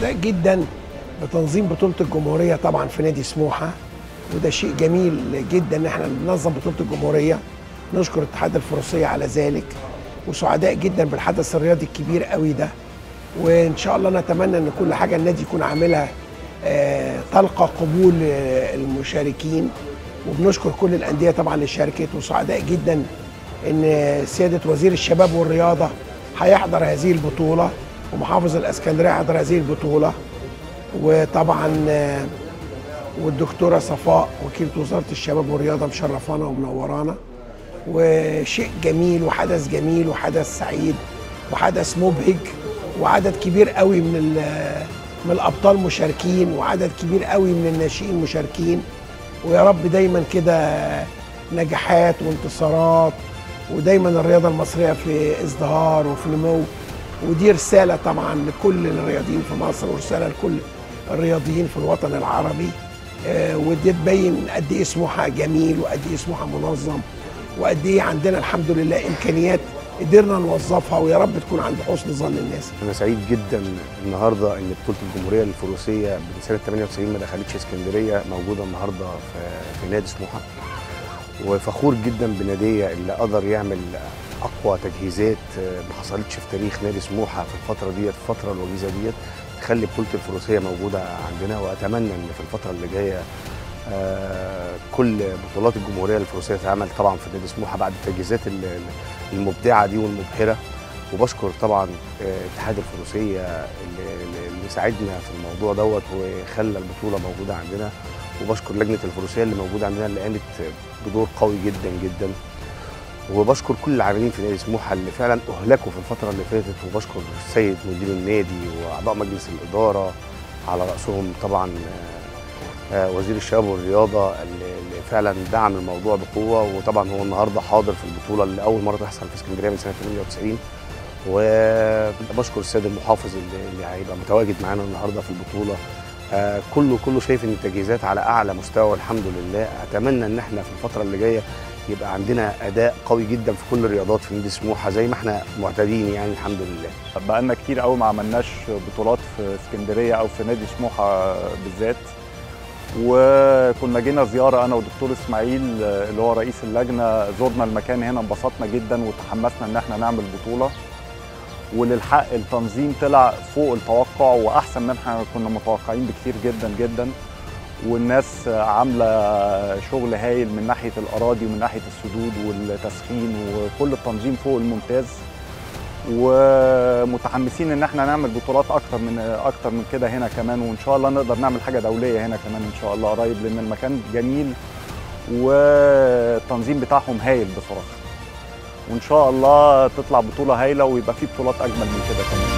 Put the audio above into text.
سعداء جدا بتنظيم بطوله الجمهوريه طبعا في نادي سموحه وده شيء جميل جدا ان احنا ننظم بطوله الجمهوريه نشكر اتحاد الفروسيه على ذلك وسعداء جدا بالحدث الرياضي الكبير قوي ده وان شاء الله نتمنى ان كل حاجه النادي يكون عاملها آه، تلقى قبول آه، المشاركين وبنشكر كل الانديه طبعا اللي شاركت وسعداء جدا ان سياده وزير الشباب والرياضه هيحضر هذه البطوله ومحافظ الاسكندريه هيحضر هذه البطوله وطبعا آه، والدكتوره صفاء وكيله وزاره الشباب والرياضه مشرفانا ومنورانا وشيء جميل وحدث جميل وحدث سعيد وحدث مبهج وعدد كبير قوي من ال- من الابطال مشاركين وعدد كبير قوي من الناشئين مشاركين ويا رب دايما كده نجاحات وانتصارات ودايما الرياضه المصريه في ازدهار وفي نمو ودي رساله طبعا لكل الرياضيين في مصر ورساله لكل الرياضيين في الوطن العربي آه، ودي تبين قد ايه سموحه جميل وقد ايه سموحه منظم وقد ايه عندنا الحمد لله امكانيات قدرنا نوظفها ويا رب تكون عند حسن ظن الناس انا سعيد جدا النهارده ان بطوله الجمهوريه الفروسيه من سنه 98 ما دخلتش اسكندريه موجوده النهارده في في نادي سموحه وفخور جدا بناديه اللي قدر يعمل اقوى تجهيزات ما حصلتش في تاريخ نادي سموحه في الفتره ديت الفتره الوجيزه ديت تخلي بطوله الفروسيه موجوده عندنا واتمنى ان في الفتره اللي جايه آه، كل بطولات الجمهوريه الفروسيه تتعمل طبعا في نادي سموحه بعد التجهيزات ال- ال- المبدعه دي والمبهره وبشكر طبعا آه، اتحاد الفروسيه اللي, اللي ساعدنا في الموضوع دوت وخلى البطوله موجوده عندنا وبشكر لجنه الفروسيه اللي موجوده عندنا اللي قامت بدور قوي جدا جدا وبشكر كل العاملين في نادي سموحه اللي فعلا اهلكوا في الفتره اللي فاتت وبشكر السيد مدير النادي واعضاء مجلس الاداره على راسهم طبعا آه، آه، وزير الشباب والرياضه اللي اللي فعلا دعم الموضوع بقوه وطبعا هو النهارده حاضر في البطوله اللي اول مره تحصل في اسكندريه من سنه 98 وبشكر السيد المحافظ اللي, اللي هيبقى متواجد معانا النهارده في البطوله آه، كله كله شايف ان التجهيزات على اعلى مستوى الحمد لله اتمنى ان احنا في الفتره اللي جايه يبقى عندنا اداء قوي جدا في كل الرياضات في نادي سموحه زي ما احنا معتادين يعني الحمد لله بقالنا كتير قوي ما عملناش بطولات في اسكندريه او في نادي سموحه بالذات وكنا جينا زياره انا ودكتور اسماعيل اللي هو رئيس اللجنه زرنا المكان هنا انبسطنا جدا وتحمسنا ان احنا نعمل بطوله وللحق التنظيم طلع فوق التوقع واحسن من احنا كنا متوقعين بكتير جدا جدا والناس عامله شغل هايل من ناحيه الاراضي ومن ناحيه السدود والتسخين وكل التنظيم فوق الممتاز ومتحمسين ان احنا نعمل بطولات اكتر من اكتر من كده هنا كمان وان شاء الله نقدر نعمل حاجه دوليه هنا كمان ان شاء الله قريب لان المكان جميل والتنظيم بتاعهم هايل بصراحه وان شاء الله تطلع بطوله هايله ويبقى في بطولات اجمل من كده كمان